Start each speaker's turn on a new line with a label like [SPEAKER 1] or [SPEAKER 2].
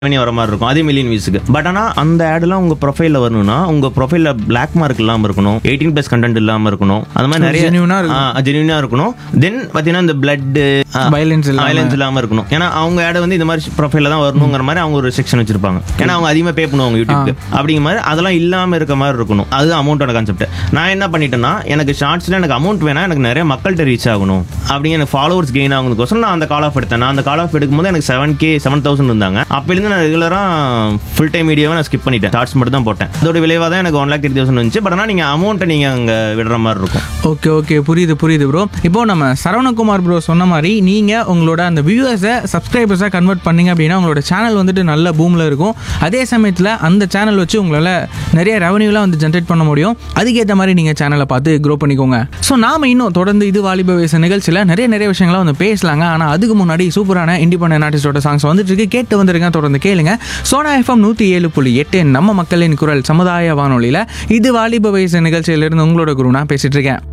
[SPEAKER 1] Revenue வர மாதிரி இருக்கும் அதே மில்லியன் வியூஸுக்கு பட் ஆனால் அந்த ஆடெல்லாம் உங்கள் ப்ரொஃபைலில் வரணும்னா உங்கள் ப்ரொஃபைலில் பிளாக் மார்க் இல்லாமல் இருக்கணும் எயிட்டீன் ப்ளஸ் கண்டென்ட் இல்லாமல் இருக்கணும் அந்த மாதிரி நிறைய
[SPEAKER 2] genuine-ஆ இருக்கணும்.
[SPEAKER 1] ஜென்யூனாக இருக்கணும் தென் பார்த்தீங்கன்னா இந்த பிளட்டு
[SPEAKER 2] Violence இல்லாம.
[SPEAKER 1] வயலன்ஸ் இல்லாமல் இருக்கணும் ஏன்னா அவங்க ஆடை வந்து இந்த மாதிரி ப்ரொஃபைலில் தான் வரணுங்கிற மாதிரி அவங்க ஒரு செக்ஷன் வச்சிருப்பாங்க ஏன்னா அவங்க அதிகமாக பே பண்ணுவாங்க யூடியூப்க்கு அப்படிங்கிற மாதிரி அதெல்லாம் இல்லாமல் இருக்க மாதிரி இருக்கணும் அது அமௌண்ட்டோட கான்செப்ட் நான் என்ன பண்ணிட்டேன்னா எனக்கு ஷார்ட்ஸில் எனக்கு அமௌண்ட் வேணா எனக்கு நிறைய மக்கள்கிட்ட ரீச் ஆகணும் அப்படிங்க எனக்கு ஃபாலோவர்ஸ் கெயின் ஆகுதுக்கோசரம் நான் அந்த கால் ஆஃப் எடுத்தேன் நான் அந்த கால் ஆஃப் எடுக்கும்போது எனக்கு செவன் கே செவன் தௌசண்ட் இருந்தாங்க அப்போலேருந்து நான் ரெகுலராக ஃபுல் டைம் வீடியோவை நான் ஸ்கிப் பண்ணிட்டேன் ஷார்ட்ஸ் மட்டும் தான் போட்டேன் அதோட விளைவாக தான் எனக்கு ஒன் லேக் த்ரீ தௌசண்ட் வந்துச்சு பட் ஆனால் நீங்கள் அமௌண்ட்டை நீங்கள் அங்கே விடுற மாதிரி இருக்கும்
[SPEAKER 2] ஓகே ஓகே புரியுது புரியுது ப்ரோ இப்போ நம்ம சரவணகுமார் ப்ரோ சொன்ன மாதிரி நீங்கள் உங்களோட அந்த வியூவர்ஸை சப்ஸ்கிரைபர்ஸாக கன்வெர்ட் பண்ணீங்க அப்படின்னா உங்களோட சேனல் வந்துட்டு நல்ல பூமில் இருக்கும் அதே சமயத்தில் அந்த சேனல் வச்சு உங்களால் நிறைய ரெவன்யூலாம் வந்து ஜென்ரேட் பண்ண முடியும் அதுக்கேற்ற மாதிரி நீங்கள் சேனலை பார்த்து க்ரோ பண்ணிக்கோங்க ஸோ நாம இன்னும் தொடர்ந்து இது வாலிப வயசு நிகழ்ச்சியில் நிறைய நிறைய விஷயங்களாம் வந்து பேசலாங்க ஆனால் அதுக்கு முன்னாடி சூப்பரான இண்டிபெண்டன்ட் ஆர்டிஸ்டோட சாங்ஸ் வந்துட்டு இருக்கு கேட்டு வந்துருங்க தொடர்ந்து கேளுங்க சோனா எஃப்எம் நூற்றி ஏழு புள்ளி எட்டு நம்ம மக்களின் குரல் சமுதாய வானொலியில் இது வாலிப வயசு நிகழ்ச்சியிலிருந்து உங்களோட குரு நான் பேசிட்டு இருக்கேன்